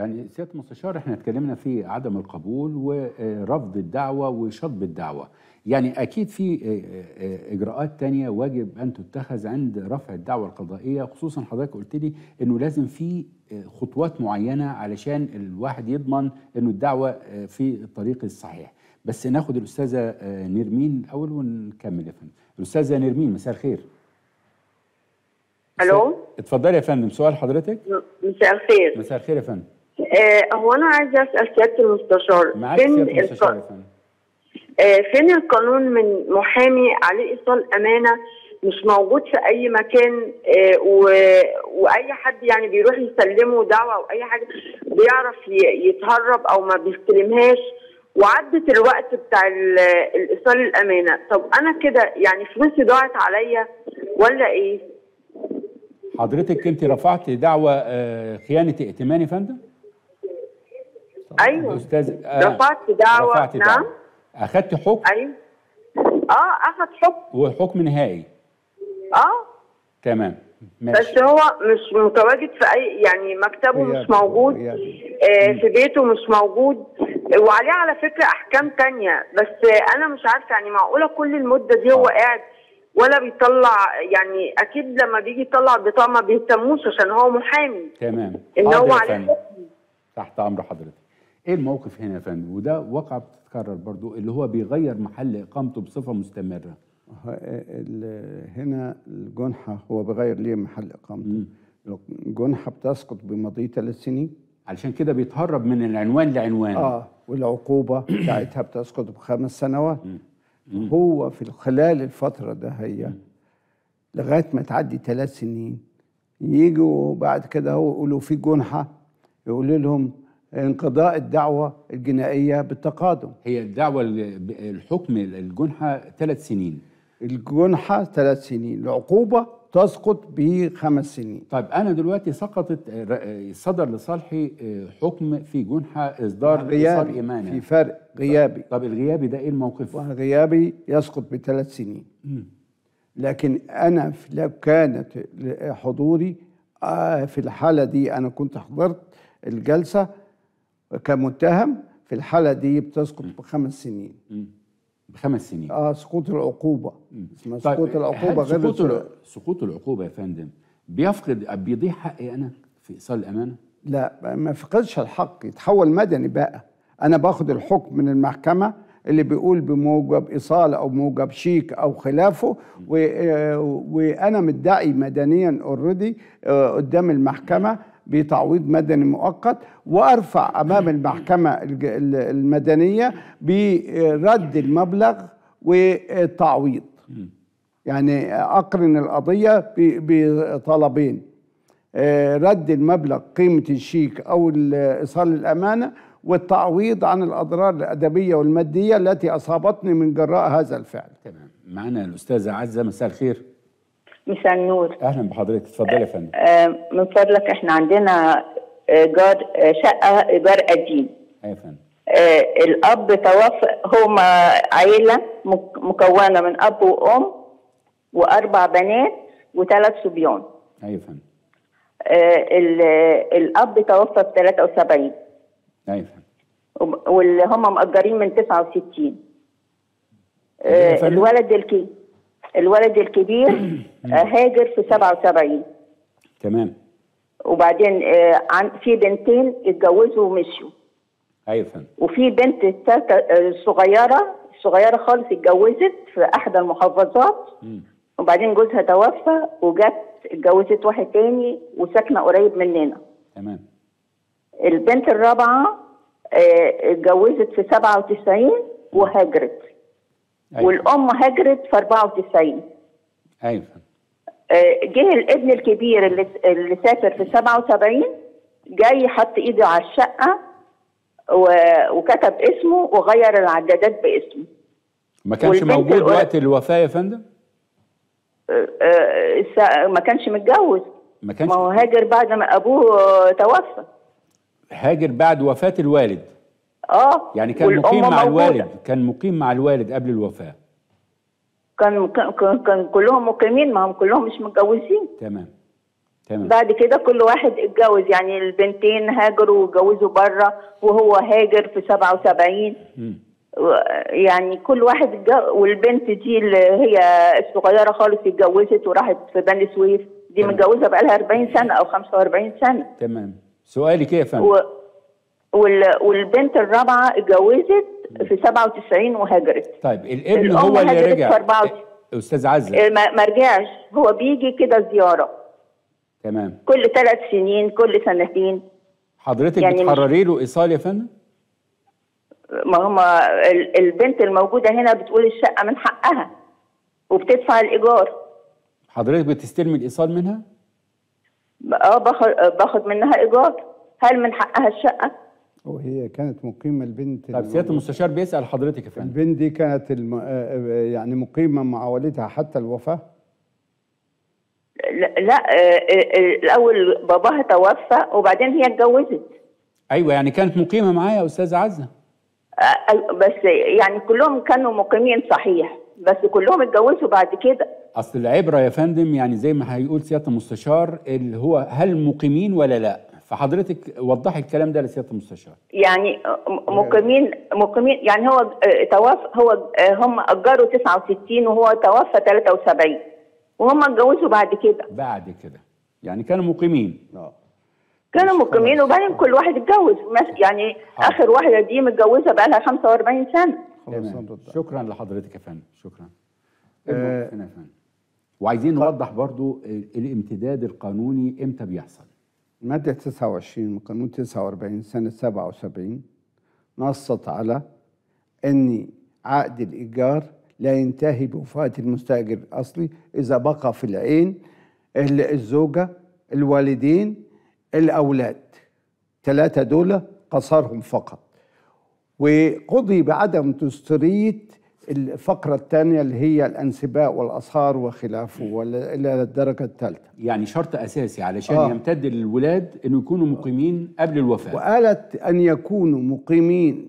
يعني سياده المستشار احنا اتكلمنا في عدم القبول ورفض الدعوه وشطب الدعوه يعني اكيد في آه، آه، اجراءات تانية واجب ان تتخذ عند رفع الدعوه القضائيه خصوصا حضرتك قلت لي انه لازم في آه، خطوات معينه علشان الواحد يضمن انه الدعوه آه، في الطريق الصحيح بس ناخد الاستاذه آه، نرمين الاول ونكمل يا فندم الاستاذه نرمين مساء الخير الو اتفضلي يا فندم سؤال حضرتك مساء الخير مساء الخير يا فندم آه هو انا عايزه اسال سياده المستشار معاك سياده المستشار يا الق... فندم آه فين القانون من محامي عليه ايصال امانه مش موجود في اي مكان آه و... واي حد يعني بيروح يسلمه دعوه او اي حاجه بيعرف ي... يتهرب او ما بيستلمهاش وعدت الوقت بتاع ال- الايصال الامانه طب انا كده يعني فلوسي ضاعت عليا ولا ايه؟ حضرتك انت رفعت دعوه آه، خيانه ائتمان يا فندم ايوه استاذ رفعت دعوة، رفعت نعم. دعوه اخدت حكم ايوه اه اخد حكم وحكم نهائي اه تمام ماشي بس هو مش متواجد في اي يعني مكتبه مش غيابي، موجود غيابي. آه في بيته مش موجود وعليه على فكره احكام تانية بس آه انا مش عارفه يعني معقوله كل المده دي هو آه. قاعد ولا بيطلع يعني اكيد لما بيجي يطلع بطاقه ما بيهتموش عشان هو محامي تمام ان حاضر هو يا عليه فندم. حكم تحت امر حضرتك ايه الموقف هنا يا فندم وده واقع بتتكرر برضو اللي هو بيغير محل اقامته بصفه مستمره ه- ال- هنا الجنحة هو بغير ليه محل إقامته الجنحة بتسقط بمضي ثلاث سنين علشان كده بيتهرب من العنوان لعنوان اه والعقوبة بتاعتها بتسقط بخمس سنوات هو في خلال الفترة ده هي لغاية ما تعدي ثلاث سنين يجوا بعد كده هو يقولوا في جنحة يقولوا لهم انقضاء الدعوة الجنائية بالتقادم هي الدعوه ال- الحكم الجنحه ثلاث سنين الجنحة ثلاث سنين العقوبة تسقط بخمس سنين طيب انا دلوقتي سقطت آه، ر- آه، صدر لصالحي آه، حكم في جنحة اصدار ايصال غيابي ايمانه في فرق غيابي طب الغيابي ده ايه الموقف وغيابي يسقط بثلاث سنين لكن انا في- لو كانت حضوري آه، في الحاله دي انا كنت حضرت الجلسه كمتهم في الحاله دي بتسقط بخمس سنين بخمس سنين اه سقوط العقوبه اسمها طيب سقوط العقوبه هل غير سقوط الس- الع- سقوط العقوبه يا فندم بيفقد بيضيع حقي انا في ايصال الامانه لا ما فقدش الحق يتحول مدني بقى انا باخد الحكم من المحكمه اللي بيقول بموجب ايصال او موجب شيك او خلافه و- آه، وانا مدعي مدنيا اوريدي قدام المحكمه بتعويض مدني مؤقت وارفع امام المحكمه الج- ال- المدنيه برد المبلغ والتعويض يعني اقرن القضيه ب- بطلبين آه، رد المبلغ قيمة الشيك أو ال- إيصال الأمانة والتعويض عن الأضرار الأدبية والمادية التي أصابتني من جراء هذا الفعل تمام معانا الاستاذه عزه مساء الخير مساء النور اهلا بحضرتك اتفضلي يا فندم آه، من فضلك احنا عندنا ايجار آه، شقه ايجار قديم ايوه يا فندم آه، الاب توفى هم عيله مك- مكونه من اب وام واربع بنات وثلاث صبيان ايوه يا فندم آه، ال- الاب توفى في 73 ايوه يا فندم وب- واللي هم مأجرين من 69 يا آه، فندم؟ الولد الكبير الولد الكبير آه، هاجر في 77 تمام وبعدين آه، عن في بنتين اتجوزوا ومشوا ايوه يا فندم وفي بنت التالتة آه، صغيرة صغيرة خالص اتجوزت في أحد المحافظات وبعدين جوزها توفى وجت اتجوزت واحد تاني وساكنة قريب مننا تمام البنت الرابعة آه، اتجوزت في 97 وهاجرت أيوة. والأم هاجرت في 94 ايوه يا فندم آه، جه الابن الكبير اللي اللي سافر في 77 جاي حط ايده على الشقه و- وكتب اسمه وغير العدادات باسمه ما كانش والبنت موجود الأولى- وقت الوفاه يا فندم آه، آه، سا- ما كانش متجوز ما كانش ما هو هاجر بعد ما ابوه آه، توفى هاجر بعد وفاه الوالد اه يعني كان والأم مقيم مع موجودة. الوالد كان مقيم مع الوالد قبل الوفاه كان كان كان- كان كلهم مقيمين ما هم كلهم مش متجوزين تمام تمام بعد كده كل واحد اتجوز يعني البنتين هاجروا واتجوزوا بره وهو هاجر في 77 مم. و- يعني كل واحد اتجو- والبنت دي اللي هي الصغيره خالص اتجوزت وراحت في بني سويف دي تمام. متجوزه بقالها 40 سنه او 45 سنه تمام سؤالك ايه يا فندم و... وال... والبنت الرابعه اتجوزت في 97 وهاجرت طيب الابن الأم هو اللي هاجرت رجع في 94. استاذ عزه إيه، ما ما رجعش هو بيجي كده زياره تمام كل ثلاث سنين كل سنتين حضرتك يعني مش- بتحرري له ايصال يا فندم ما هم ال- البنت الموجوده هنا بتقول الشقه من حقها وبتدفع الايجار حضرتك بتستلمي الايصال منها اه باخد باخد منها ايجار هل من حقها الشقه وهي كانت مقيمه البنت طب سياده المستشار بيسال حضرتك يا فندم البنت دي كانت الم... آه، آه، يعني مقيمه مع والدها حتى الوفاه لا, لا آه، آه، الاول باباها توفى وبعدين هي اتجوزت ايوه يعني كانت مقيمه معايا يا استاذ عزه آه، آه، بس يعني كلهم كانوا مقيمين صحيح بس كلهم اتجوزوا بعد كده اصل العبره يا فندم يعني زي ما هيقول سياده المستشار اللي هو هل مقيمين ولا لا فحضرتك وضحي الكلام ده لسياده المستشار يعني م- مقيمين مقيمين يعني هو آه، توفى هو آه، هم اجروا 69 وهو توفى 73 وهم اتجوزوا بعد كده بعد كده يعني كانوا مقيمين اه كانوا مقيمين وبعدين كل واحد اتجوز مس- يعني حاضر. اخر واحده دي متجوزه بقى لها 45 سنه خلاص تمام نرد. شكرا لحضرتك يا فندم شكرا آه، الموقف هنا يا فندم وعايزين نوضح برضو ال- الامتداد القانوني امتى بيحصل المادة 29 من قانون 49 سنة 77 نصت على أن عقد الإيجار لا ينتهي بوفاة المستأجر الأصلي إذا بقى في العين ال- الزوجة الوالدين الأولاد ثلاثة دول قصرهم فقط وقضي بعدم دستورية الفقرة الثانية اللي هي الأنسباء والأصهار وخلافه ولا- إلى الدرجة الثالثة يعني شرط اساسي علشان آه. يمتد للولاد انه يكونوا مقيمين قبل الوفاه وقالت أن يكونوا مقيمين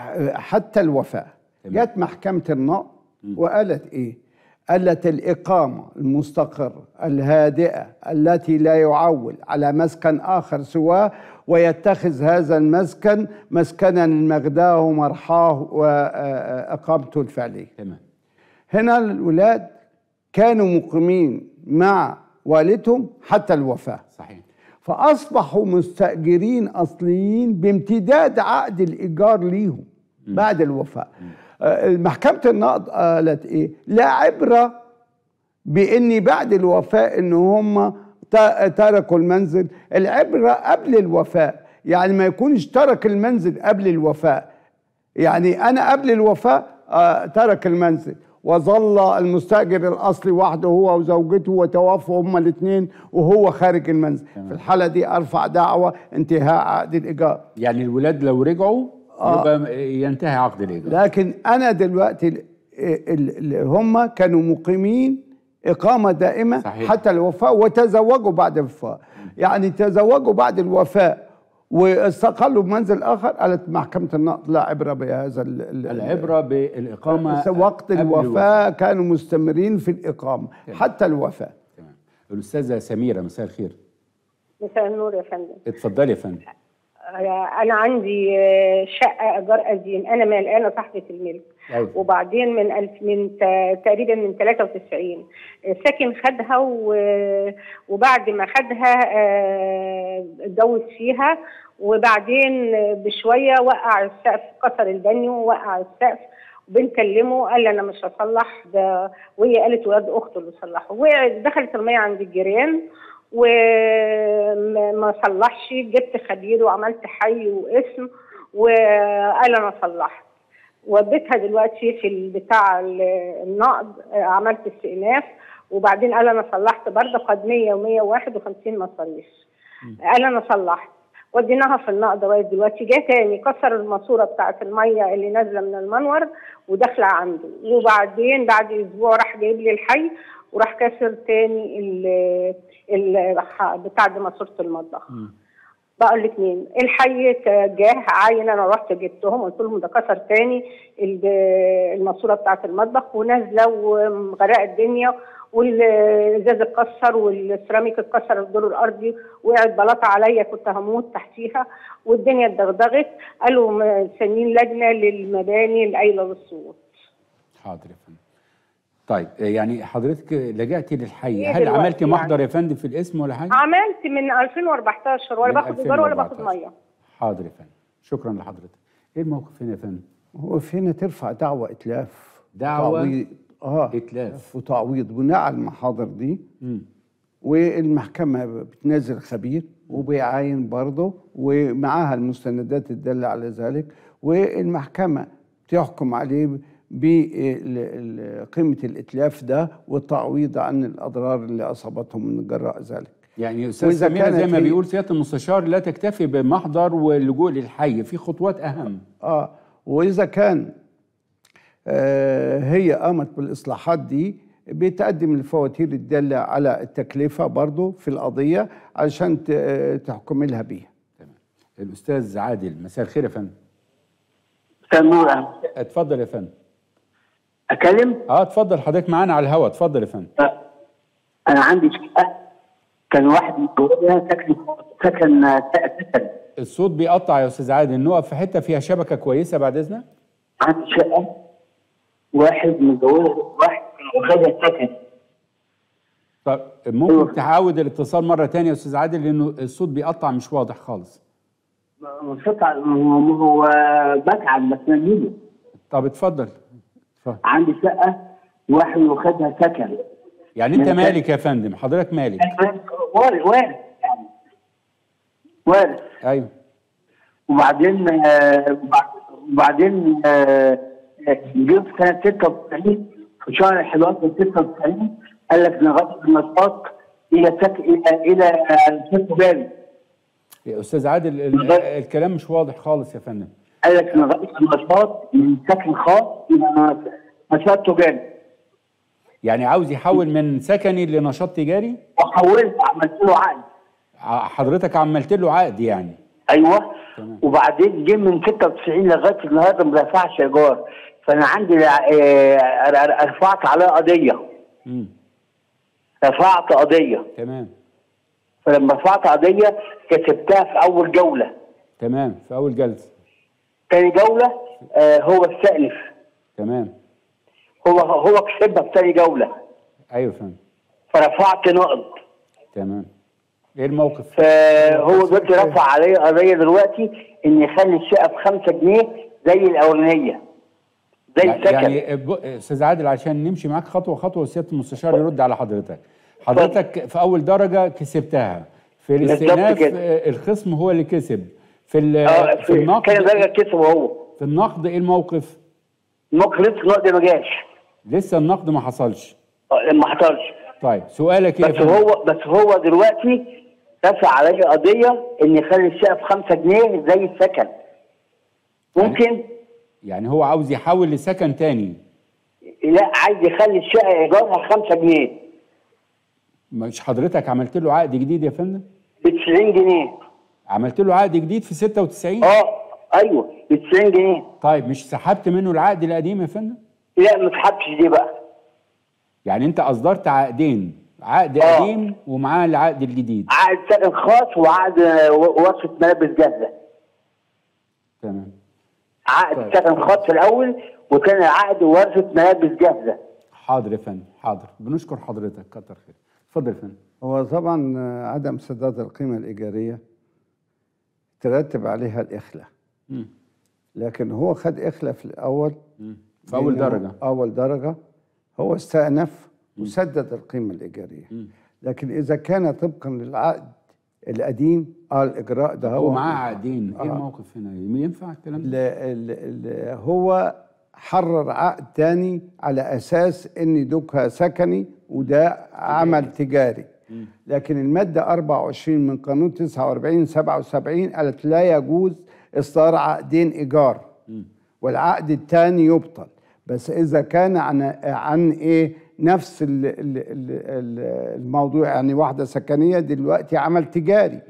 حتى الوفاة تمام. جت محكمة النقض وقالت إيه قالت الإقامة المستقرة الهادئة التي لا يعول على مسكن آخر سواه ويتخذ هذا المسكن مسكنا لمغداه ومرحاه وإقامته الفعلية تمام هنا الولاد كانوا مقيمين مع والدهم حتى الوفاه صحيح فاصبحوا مستاجرين اصليين بامتداد عقد الايجار ليهم بعد الوفاه آه، محكمه النقض قالت ايه لا عبره باني بعد الوفاه ان هم ت- تركوا المنزل العبره قبل الوفاه يعني ما يكونش ترك المنزل قبل الوفاه يعني انا قبل الوفاه آه، ترك المنزل وظل المستاجر الاصلي وحده هو وزوجته وتوفوا هما الاثنين وهو خارج المنزل في الحاله دي ارفع دعوه انتهاء عقد الايجار يعني الولاد لو رجعوا آه. يبقى ينتهي عقد الايجار لكن انا دلوقتي ال- ال- ال- هم كانوا مقيمين اقامه دائمه صحيح. حتى الوفاه وتزوجوا بعد الوفاه يعني تزوجوا بعد الوفاه واستقلوا بمنزل اخر قالت محكمه النقض لا عبره بهذا ال- ال- العبره بالاقامه وقت قبل الوفاه كانوا مستمرين في الاقامه حتى الوفاه تمام الاستاذه سميره مساء الخير مساء النور يا فندم اتفضلي يا فندم انا عندي آه، شقه ايجار قديم انا ملقانه صاحبه الملك أيوة. وبعدين من الف من تا- تقريبا من 93 آه، ساكن خدها و- وبعد ما خدها آه، اتجوز فيها وبعدين بشويه وقع السقف كسر البانيو ووقع السقف بنكلمه قال لي انا مش هصلح ده وهي قالت ولاد اخته اللي صلحوا وقعت دخلت الميه عند الجيران وما ما صلحش جبت خبير وعملت حي واسم وقال انا صلحت وديتها دلوقتي في البتاع ال- النقد آه، عملت استئناف وبعدين قال انا صلحت برضه قد 100 و151 مصاريف قال انا صلحت وديناها في النقد لغايه دلوقتي جه تاني كسر الماسوره بتاعه الميه اللي نازله من المنور وداخله عنده وبعدين بعد اسبوع راح جايب لي الحي وراح كسر تاني ال ال بتاع دي ماسوره المطبخ بقى الاثنين الحي جه عاين انا رحت جبتهم قلت لهم ده كسر تاني ال- الماسوره بتاعه المطبخ ونازله ومغرقه الدنيا والازاز اتكسر والسيراميك اتكسر الدور الارضي وقعت بلاطه عليا كنت هموت تحتيها والدنيا اتدغدغت قالوا مسمين لجنه للمباني القايله للصوت حاضر يا فندم طيب يعني حضرتك لجأتي للحي إيه هل دلوقتي عملتي محضر يعني؟ يا فندم في الاسم ولا حاجه عملت من 2014 ولا من باخد ايجار ولا باخد 2014. ميه حاضر يا فندم شكرا لحضرتك ايه الموقف هنا يا فندم هو فينا ترفع دعوة إتلاف دعوة وتعويض. اه إتلاف. وتعويض بناء على المحاضر دي مم. والمحكمة بتنزل خبير وبيعاين برضه ومعاها المستندات الدالة على ذلك والمحكمة بتحكم عليه بقيمة الإتلاف ده والتعويض عن الأضرار اللي أصابتهم من جراء ذلك يعني استاذ وإذا سمير زي كانت ما هي- بيقول سياده المستشار لا تكتفي بمحضر واللجوء للحي في خطوات اهم اه واذا كان آه هي قامت بالاصلاحات دي بتقدم الفواتير الداله على التكلفه برضو في القضيه علشان ت- آه، تحكم لها بيها تمام الاستاذ عادل مساء الخير يا فندم سنورة اتفضل يا فندم أكلم اه اتفضل حضرتك معانا على الهواء اتفضل يا فندم أنا عندي شقة كان واحد متجوزها ساكن سكن سكن الصوت بيقطع يا استاذ عادل نقف في حته فيها شبكه كويسه بعد اذنك عندي شقة واحد متجوز واحد كان واخدها سكن طب ممكن تعاود الاتصال مره تانية يا استاذ عادل لانه الصوت بيقطع مش واضح خالص مستطع هو هو بتعب بس نجيبه طب اتفضل اتفضل عندي شقة واحد واخدها سكن يعني انت من- مالك يا فندم حضرتك مالك وارث وارث يعني وارث ايوه وبعدين آه، وبعدين آه، جه في سنه 96 في شهر 11 96 قال لك نغطي النشاط الى سك الى الى سك باري يا استاذ عادل ال- بالظبط. الكلام مش واضح خالص يا فندم قال لك نغطي النشاط من سكن خاص الى نشاط تجاري يعني عاوز يحول من سكني لنشاط تجاري وحولت عملت له عقد ع- حضرتك عملت له عقد يعني ايوه تمام. وبعدين جه من 96 لغايه النهارده ما دفعش ايجار فانا عندي آه، رفعت عليه قضيه امم رفعت قضيه تمام فلما رفعت قضيه كسبتها في اول جوله تمام في اول جلسه تاني جوله آه هو استأنف تمام هو هو كسبها في تاني جوله ايوه فندم فرفعت نقد تمام ايه الموقف فهو دلوقتي رفع علي قضيه دلوقتي ان يخلي الشقه بخمسة جنيه زي الاولانيه زي يعني, السكن يعني ب- استاذ عادل عشان نمشي معاك خطوه خطوه سياده المستشار يرد على حضرتك حضرتك في اول درجه كسبتها في بالظبط الاستئناف كده. آه، الخصم هو اللي كسب في ال- اه في في النقد كان درجه كسب هو في النقد ايه الموقف ممكن لسه النقد ما جاش لسه النقد ما حصلش آه، ما حصلش طيب سؤالك ايه يا بس فندم؟ هو بس هو دلوقتي رفع علي قضيه ان يخلي الشقه بخمسة جنيه زي السكن ممكن يعني هو عاوز يحول لسكن تاني لا عايز يخلي الشقه ايجارها 5 جنيه مش حضرتك عملت له عقد جديد يا فندم ب 90 جنيه عملت له عقد جديد في 96 اه ايوه ب 90 جنيه طيب مش سحبت منه العقد القديم يا فندم لا ما تحبش دي بقى يعني انت اصدرت عقدين عقد آه. قديم ومعاه العقد الجديد عقد سكن خاص وعقد آه، و- وصفه ملابس جاهزه تمام عقد طيب. سكن خاص الاول وكان العقد ورثه ملابس جاهزه حاضر يا فندم حاضر بنشكر حضرتك كتر خير اتفضل يا فندم هو طبعا آه، عدم سداد القيمة الإيجارية ترتب عليها الإخلاء مم. لكن هو خد إخلاء في الأول مم. في اول لأنه درجه أول درجة هو استأنف وسدد القيمة الإيجارية لكن إذا كان طبقا للعقد القديم اه الإجراء ده هو هو معاه عقدين ايه آه. الموقف هنا ينفع الكلام ل- ده ال- ال- هو حرر عقد تاني على اساس ان دوكها سكني وده عمل تجاري لكن الماده 24 من قانون 49 77 قالت لا يجوز اصدار عقدين ايجار والعقد الثاني يبطل بس اذا كان عن عن ايه نفس ال ال ال الموضوع يعني واحده سكنيه دلوقتي عمل تجاري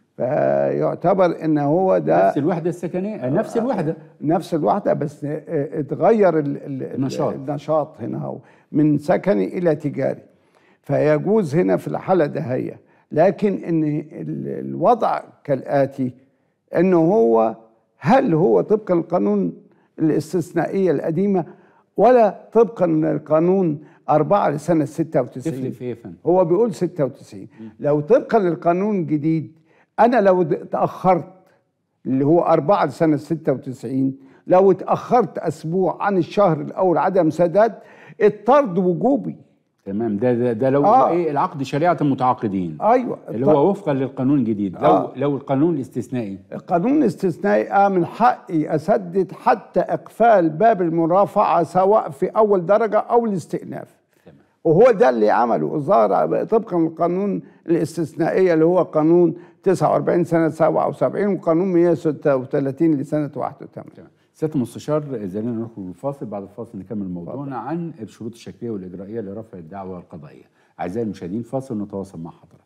فيعتبر ان هو ده نفس الوحده السكنيه نفس الوحده نفس الوحدة بس اه، اتغير ال ال النشاط. النشاط هنا هو من سكني إلى تجاري فيجوز هنا في الحالة دهية لكن ان ال- الوضع كالآتي انه هو هل هو طبقا للقانون الاستثنائية القديمة ولا طبقا للقانون أربعة لسنة 96 تفرق في ايه يا فندم؟ هو بيقول 96 لو طبقا للقانون الجديد انا لو د- اتاخرت اللي هو أربعة لسنة 96 لو اتأخرت أسبوع عن الشهر الأول عدم سداد الطرد وجوبي تمام ده ده, ده لو آه. ايه العقد شريعه المتعاقدين أيوة اللي هو وفقا للقانون الجديد لو آه. لو القانون الاستثنائي القانون الاستثنائي آه من حقي أسدد حتى إقفال باب المرافعة سواء في أول درجة أو الاستئناف تمام وهو ده اللي عمله الظاهر طبقا للقانون الاستثنائية اللي هو قانون 49 سنة 77 وقانون 136 لسنة 81 تمام سياده المستشار زينا نخرج الفاصل بعد الفاصل نكمل موضوعنا عن الشروط الشكليه والاجرائيه لرفع الدعوه القضائيه اعزائي المشاهدين فاصل نتواصل مع حضراتكم